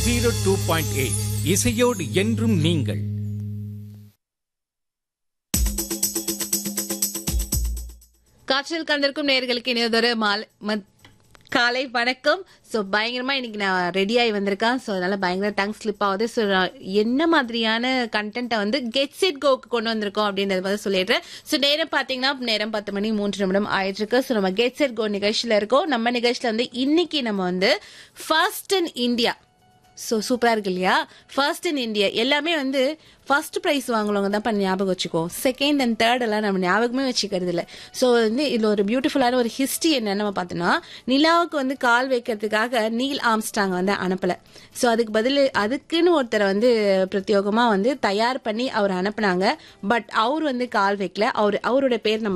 zero two point eight இசையோடு என்றும் நீங்கள் காற்றில் கலந்திருக்கும் நேர்களுக்கு இனியதொரு மாலை மத்- காலை வணக்கம் ஸோ பயங்கரமா இன்னைக்கு நான் ரெடியாகி வந்திருக்கேன் ஸோ அதனால பயங்கர டங் ஸ்லிப் ஆகுது ஸோ என்ன மாதிரியான கண்டென்ட்டை வந்து கெட் செட் கோக்கு கொண்டு வந்திருக்கோம் அப்படின்றத வந்து சொல்லிடுறேன் ஸோ நேரம் பார்த்தீங்கன்னா நேரம் பத்து மணி மூன்று நிமிடம் ஆயிட்டு இருக்கு ஸோ நம்ம கெட் செட் கோ நிகழ்ச்சியில் இருக்கோம் நம்ம நிகழ்ச்சியில் வந்து இன்னைக்கு நம்ம வந்து ஃபர்ஸ்ட் இன் இந்தியா ஸோ சூப்பராக இருக்கு இல்லையா ஃபர்ஸ்ட் இன் இந்தியா எல்லாமே வந்து ஃபர்ஸ்ட் ப்ரைஸ் வாங்குறவங்க தான் பண்ணி ஞாபகம் வச்சுக்கோ செகண்ட் அண்ட் தேர்ட் எல்லாம் நம்ம ஞாபகமே வச்சுக்கிறது இல்லை ஸோ வந்து இதில் ஒரு பியூட்டிஃபுல்லான ஒரு ஹிஸ்ட்ரி என்னன்னு நம்ம பார்த்தோம்னா நிலாவுக்கு வந்து கால் வைக்கிறதுக்காக நீல் ஆம்ஸ்டாங் வந்து அனுப்பலை ஸோ அதுக்கு பதில் அதுக்குன்னு ஒருத்தரை வந்து பிரத்யோகமாக வந்து தயார் பண்ணி அவர் அனுப்புனாங்க பட் அவர் வந்து கால் வைக்கல அவர் அவரோட பேர் நம்ம